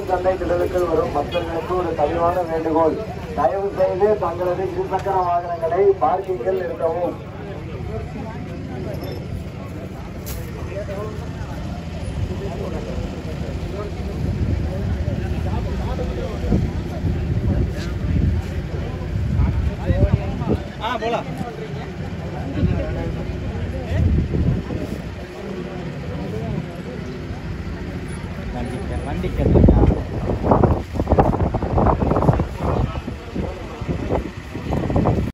உழவன் சந்தை திடலுக்குள் வரும் பக்தர்களுக்கு ஒரு கனிவான வேண்டுகோள் தயவு செய்து தங்களது இருசக்கர வாகனங்களை பார்க்கிங்கில் நிறுத்தவும் வண்டிக்கு வண்டிக்கு